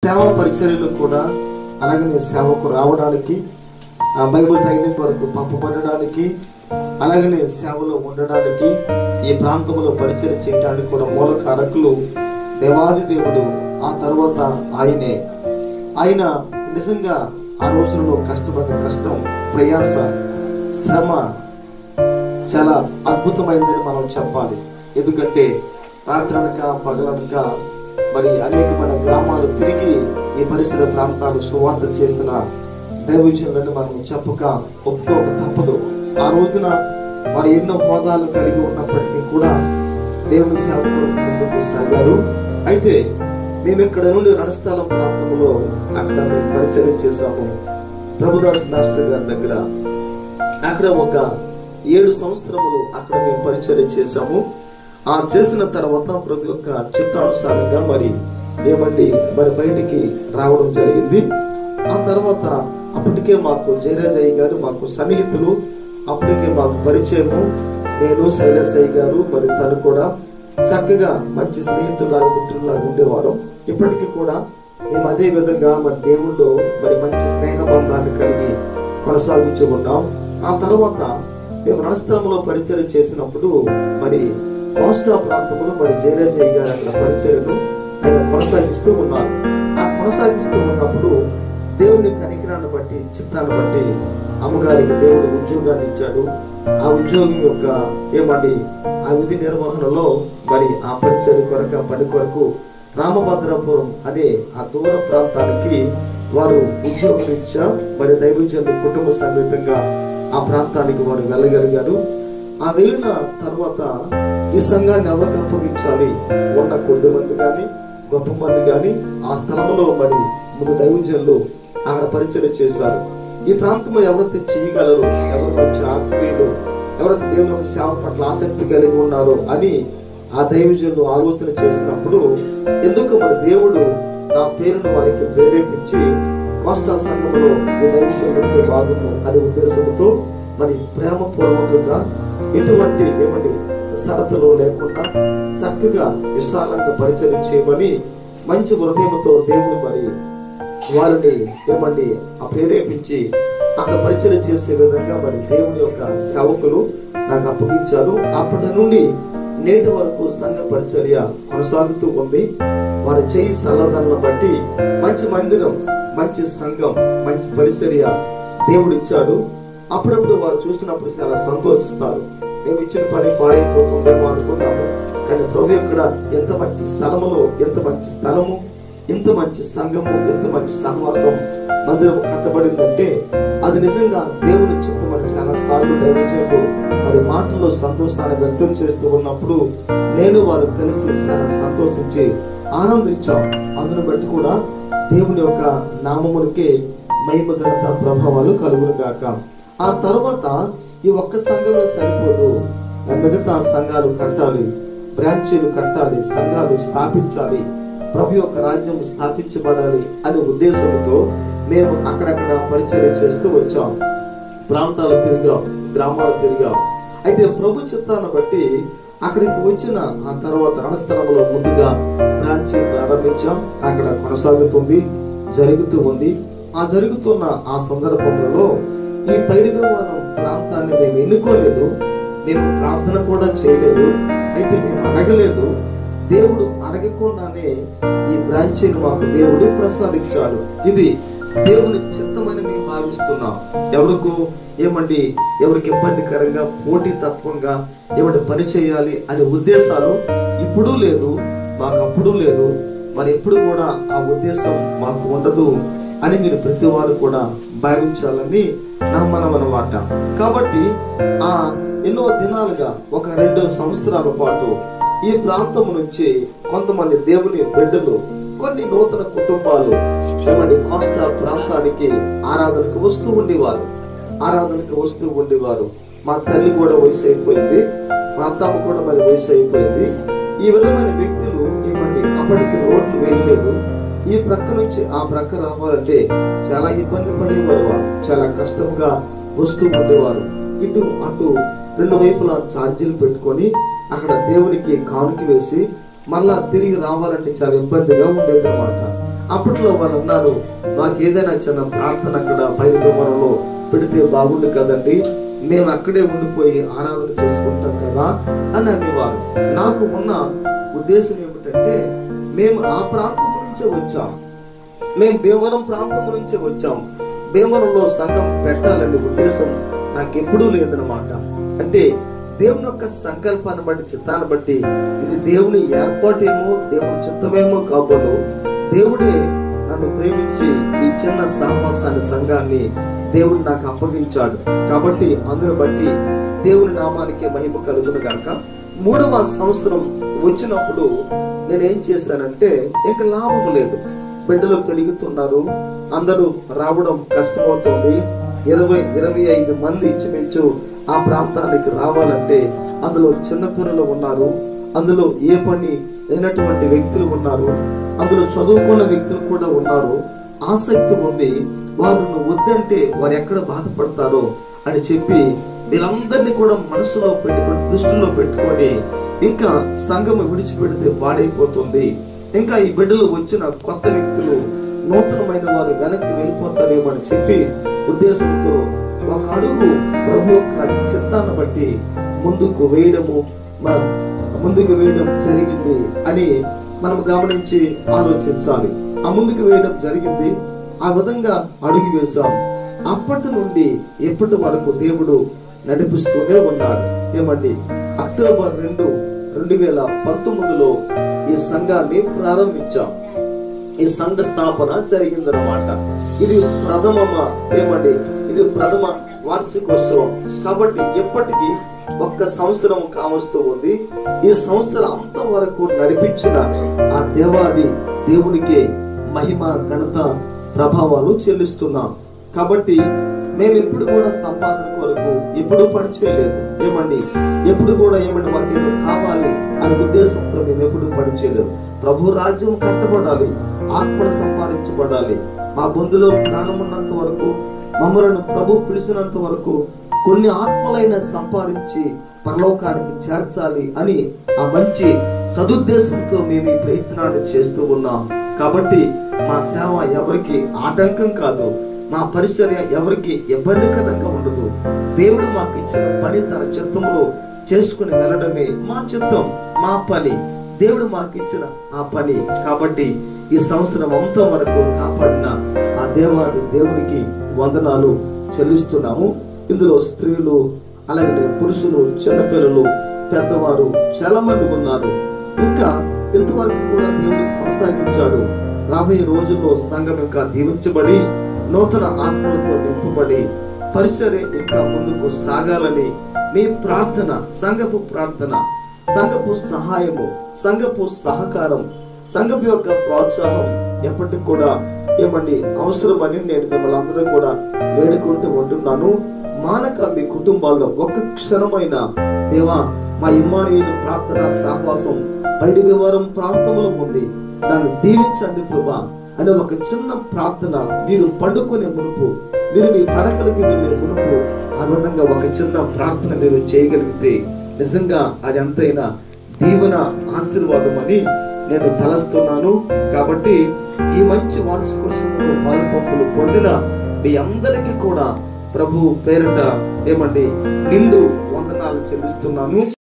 సేవా పరిచర్యలు కూడా అలాగనే సేవకు రావడానికి ఆ బైబిల్ ట్రైనింగ్ వరకు పంపబడడానికి అలాగనే సేవలో ఉండడానికి ఈ ప్రాంతంలో పరిచయం చేయడానికి కూడా మూల కారకులు దేవాది దేవుడు ఆ తర్వాత ఆయనే ఆయన నిజంగా ఆ రోజుల్లో కష్టపడిన కష్టం ప్రయాస శ్రమ చాలా అద్భుతమైందని మనం చెప్పాలి ఎందుకంటే రాత్రనక పగలనక మరి అనేకమైన గ్రామాలు తిరిగి ఈ పరిసర ప్రాంతాలు సువార్త చేసిన దైవజనులను మనం చెప్పక ఒప్పుకోక తప్పదు ఆ రోజున వారు ఎన్నో హోదాలు కలిగి ఉన్నప్పటికీ కూడా దేవుని సేవకులు ముందుకు సాగారు అయితే మేము ఇక్కడ నుండి రణస్థలం ప్రాంతంలో అక్కడ మేము పరిచయం చేశాము ప్రభుదాస్ మాస్టర్ గారి దగ్గర అక్కడ ఒక ఏడు సంవత్సరములు అక్కడ మేము పరిచయం చేశాము ఆ చేసిన తర్వాత ప్రభు యొక్క చిత్తానుసారంగా మరి ఏమండి మరి బయటికి రావడం జరిగింది ఆ తర్వాత అప్పటికే మాకు జయరాజయ్య గారు మాకు సన్నిహితులు అప్పటికే మాకు పరిచయము నేను శైలసయ్య గారు మరి తను కూడా చక్కగా మంచి స్నేహితులాగా మిత్రులాగా ఉండేవారు ఇప్పటికీ కూడా మేము అదే విధంగా మరి దేవుళ్ళు మరి మంచి స్నేహ బంధాన్ని కలిగి కొనసాగించి ఉన్నాం ఆ తర్వాత మేము రణస్థలంలో పరిచయం చేసినప్పుడు మరి కోస్టా ప్రాంతంలో మరి జయరాజయ్య గారు అక్కడ పరిచయను ఆయన కొనసాగిస్తూ ఉన్నారు ఆ కొనసాగిస్తూ ఉన్నప్పుడు దేవుని కనికరాన్ని బట్టి చిత్తాన్ని బట్టి అమ్మగారికి దేవుడు ఉద్యోగాన్ని ఇచ్చాడు ఆ ఉద్యోగం యొక్క ఏమండి ఆ విధి నిర్వహణలో మరి ఆ పరిచయం కొరక పని కొరకు రామభద్రాపురం అనే ఆ దూర ప్రాంతానికి వారు ఉద్యోగరీత్యా మరి దైవజనుల కుటుంబ సమేతంగా ఆ ప్రాంతానికి వారు వెళ్ళగలిగారు ఆ వెళ్ళిన తర్వాత ఈ సంఘాన్ని ఎవరికి అప్పగించాలి ఉన్న కొద్ది మంది కానీ గొప్ప మంది కానీ ఆ స్థలంలో మరి ముందు దైవజనులు అక్కడ పరిచయం చేశారు ఈ ప్రాంతంలో ఎవరైతే చేయగలరు ఎవరు మంచి ఆత్మీయులు ఎవరైతే దేవుని యొక్క సేవ పట్ల ఆసక్తి కలిగి ఉన్నారో అని ఆ దైవజనులు ఆలోచన చేసినప్పుడు ఎందుకు మన దేవుడు నా పేరును వారికి ప్రేరేపించి కోస్టా సంఘంలో ఈ దైవజనులు బాగుండు అనే ఉద్దేశంతో మరి ప్రేమపూర్వకంగా ఎటువంటి ఏమండి సరతలు లేకుండా చక్కగా విశాలంగా పరిచయం చేయమని మంచి హృదయంతో దేవుడు మరి వారిని ఏమండి ఆ ప్రేరేపించి అక్కడ పరిచయం చేసే విధంగా మరి దేవుని యొక్క సేవకులు నాకు అప్పగించారు అప్పటి నుండి నేటి వరకు సంఘ పరిచర్య కొనసాగుతూ ఉంది వారి చేయి సల్లదలను బట్టి మంచి మందిరం మంచి సంఘం మంచి పరిచర్య దేవుడు ఇచ్చాడు అప్పుడప్పుడు వారు చూసినప్పుడు చాలా సంతోషిస్తారు మేము ఇచ్చిన పని పాడైపోతుందేమో అనుకున్నాము కానీ ప్రభు ఇక్కడ ఎంత మంచి స్థలములో ఎంత మంచి స్థలము ఎంత మంచి సంఘము ఎంత మంచి సహవాసం మందిరం కట్టబడిందంటే అది నిజంగా దేవుని చిత్తమని చాలా సార్లు దైవజనులు మరి మాటల్లో సంతోషాన్ని వ్యక్తం చేస్తూ ఉన్నప్పుడు నేను వారు కలిసి చాలా సంతోషించి ఆనందించాం అందును బట్టి కూడా దేవుని యొక్క నామమునికి మహిమ ఘనత ప్రభావాలు కలుగును గాక ఆ తర్వాత ఈ ఒక్క సంఘమే సరిపోదు మిగతా సంఘాలు కట్టాలి బ్రాంచీలు కట్టాలి సంఘాలు స్థాపించాలి ప్రభు యొక్క రాజ్యం స్థాపించబడాలి అనే ఉద్దేశంతో మేము అక్కడక్కడ పరిచయం చేస్తూ వచ్చాం ప్రాంతాలు తిరిగాం గ్రామాలు తిరిగాం అయితే ప్రభు చిత్తాన్ని బట్టి అక్కడికి వచ్చిన ఆ తర్వాత రణస్థలంలో ముందుగా బ్రాంచ్ ప్రారంభించాం అక్కడ కొనసాగుతుంది జరుగుతూ ఉంది ఆ జరుగుతున్న ఆ సందర్భంలో ఈ పైడిభవనం ప్రాంతాన్ని మేము ఎన్నుకోలేదు మేము ప్రార్థన కూడా చేయలేదు అయితే మేము అడగలేదు దేవుడు అడగకుండానే ఈ బ్రాంచీని మాకు దేవుడు ప్రసాదించాడు ఇది దేవుని చిత్తమని మేము భావిస్తున్నాం ఎవరికి ఏమండి ఎవరికి ఇబ్బందికరంగా పోటీ తత్వంగా ఏమంటే పని చేయాలి అనే ఉద్దేశాలు ఇప్పుడు లేదు మాకు అప్పుడు లేదు మరి ఎప్పుడు కూడా ఆ ఉద్దేశం మాకు ఉండదు అని మీరు ప్రతి వారు కూడా భావించాలని నమ్మనం అన్నమాట కాబట్టి ఆ ఎన్నో దినాలుగా ఒక రెండు సంవత్సరాల పాటు ఈ ప్రాంతం నుంచి కొంతమంది దేవుని బిడ్డలు కొన్ని నూతన కుటుంబాలు ఏమండి కోస్టా ప్రాంతానికి ఆరాధనకు వస్తూ ఉండేవారు ఆరాధనకు వస్తూ ఉండేవారు మా తల్లి కూడా వయసు అయిపోయింది మా అత్తమ్మ కూడా మరి వయసు అయిపోయింది ఈ విధమైన వ్యక్తులు ఏమండి అప్పటికి రోడ్లు వేయలేదు ఈ ప్రక్క నుంచి ఆ ప్రక్క రావాలంటే చాలా ఇబ్బంది పడేవారు వారు చాలా కష్టంగా వస్తూ ఉండేవారు ఇటు అటు రెండు వైపులా ఛార్జీలు పెట్టుకొని అక్కడ దేవునికి కానుక వేసి మళ్ళా తిరిగి రావాలంటే చాలా ఇబ్బందిగా ఉండేది అనమాట అప్పట్లో వాళ్ళు అన్నారు మాకు ఏదైనా చిన్న ప్రార్థన అక్కడ పైన వివరంలో పెడితే బాగుండు కదండి మేము అక్కడే ఉండిపోయి ఆరాధన చేసుకుంటాం కదా అని అనేవారు నాకు ఉన్న ఉద్దేశం ఏమిటంటే మేము ఆ ప్రాంతం నుంచే వచ్చాం మేము భీమవరం ప్రాంతం నుంచే వచ్చాం భీమవరంలో సంఘం పెట్టాలనే ఉద్దేశం నాకు ఎప్పుడూ లేదనమాట అంటే దేవుని యొక్క సంకల్పాన్ని బట్టి చిత్తాన్ని బట్టి ఇది దేవుని ఏర్పాటేమో దేవుని చిత్తమేమో కాబోలు దేవుడే నన్ను ప్రేమించి ఈ చిన్న సహవాసాన్ని సంఘాన్ని దేవుడు నాకు అప్పగించాడు కాబట్టి అందును బట్టి దేవుని నామానికి మహిమ కలుగును గాక మూడవ సంవత్సరం వచ్చినప్పుడు నేను ఏం చేశానంటే ఇక లాభం లేదు బిడ్డలు పెరుగుతున్నారు అందరూ రావడం కష్టమవుతుంది ఇరవై ఇరవై ఐదు మంది ఇంచుమించు ఆ ప్రాంతానికి రావాలంటే అందులో చిన్న పిల్లలు ఉన్నారు అందులో ఏ పని లేనటువంటి వ్యక్తులు ఉన్నారు అందులో చదువుకున్న వ్యక్తులు కూడా ఉన్నారు ఆసక్తి ఉంది వారు నువ్వు వద్దంటే వారు ఎక్కడ బాధపడతారో అని చెప్పి వీళ్ళందరినీ కూడా మనసులో పెట్టుకొని దృష్టిలో పెట్టుకొని ఇంకా సంఘము విడిచిపెడితే పాడైపోతుంది ఇంకా ఈ బిడ్డలు వచ్చిన కొత్త వ్యక్తులు నూతనమైన వారు వెనక్కి వెళ్ళిపోతారేమో అని చెప్పి ఉద్దేశంతో ఒక అడుగు ప్రభు యొక్క చిత్తాన్ని బట్టి ముందుకు వేయడము మ- ముందుకు వేయడం జరిగింది అని మనం గమనించి ఆలోచించాలి ఆ ముందుకు వేయడం జరిగింది ఆ విధంగా అడుగు వేశాం అప్పటి నుండి ఎప్పటి వరకు దేవుడు నడిపిస్తూనే ఉన్నాడు ఏమండి అక్టోబర్ రెండు రెండు వేల పంతొమ్మిదిలో ఈ సంఘాన్ని ప్రారంభించాం ఈ సంఘ స్థాపన జరిగిందన్నమాట ఇది ప్రథమ ఏమండి ఇది ప్రథమ వార్షికోత్సవం కాబట్టి ఎప్పటికీ ఒక్క సంవత్సరం కావస్తూ ఉంది ఈ సంవత్సరం అంత వరకు నడిపించిన ఆ దేవాది దేవునికే మహిమ ఘనత ప్రభావాలు చెల్లిస్తున్నాం కాబట్టి మేము ఎప్పుడు కూడా సంపాదన కొరకు ఎప్పుడు పని చేయలేదు ఏమండి ఎప్పుడు కూడా ఏమండి మాకు ఏదో కావాలి అనే ఉద్దేశంతో మేము ఎప్పుడు పని చేయలేదు ప్రభు రాజ్యం కట్టబడాలి ఆత్మలు సంపాదించబడాలి మా బొందులో ప్రాణం ఉన్నంత వరకు మమ్మలను ప్రభు పిలిచినంత వరకు కొన్ని ఆత్మలైన సంపాదించి పరలోకానికి చేర్చాలి అని ఆ మంచి సదుద్దేశంతో మేము ఈ ప్రయత్నాన్ని చేస్తూ ఉన్నాం కాబట్టి మా సేవ ఎవరికి ఆటంకం కాదు మా పరిచర్య ఎవరికి ఇబ్బందికరంగా ఉండదు దేవుడు మాకు ఇచ్చిన పని తన చిత్తంలో చేసుకుని వెళ్ళడమే మా చిత్తం మా పని దేవుడు మాకు ఇచ్చిన ఆ పని కాబట్టి ఈ సంవత్సరం అంతా వరకు కాపాడిన ఆ దేవాది దేవునికి వందనాలు చెల్లిస్తున్నాము ఇందులో స్త్రీలు అలాగే పురుషులు చిన్నపిల్లలు పెద్దవారు చాలా మంది ఉన్నారు ఇంకా ఇంతవరకు కూడా దేవుడు కొనసాగించాడు రాబోయే రోజుల్లో సంఘం ఇంకా దీవించబడి నూతన ఆత్మలతో నింపబడి పరిచర్య ఇంకా ముందుకు సాగాలని మీ ప్రార్థన సంఘపు ప్రార్థన సంఘపు సహాయము సంఘపు సహకారం సంఘపు యొక్క ప్రోత్సాహం ఎప్పటికి కూడా ఏమండి అవసరమని నేను మిమ్మల్ని అందరూ కూడా వేడుకుంటూ ఉంటున్నాను మానక మీ కుటుంబాల్లో ఒక్క క్షణమైన దేవా మా ఇమ్మానియులు ప్రార్థన సహవాసం బయటి వివరం ప్రాంతంలో ఉంది దాన్ని దీవించండి ప్రభా అనే ఒక చిన్న ప్రార్థన మీరు పండుకునే మునుపు మీరు మీ పడకలకి వెళ్ళే మునుపు ఆ విధంగా ఒక చిన్న ప్రార్థన మీరు చేయగలిగితే నిజంగా అది ఎంతైనా దీవెన ఆశీర్వాదం అని నేను తలస్తున్నాను కాబట్టి ఈ మంచి వార్షికోత్సవంలో పాలు పంపులు పొందిన మీ అందరికీ కూడా ప్రభు పేరిట ఏమండి నిండు వందనాలు చెల్లిస్తున్నాను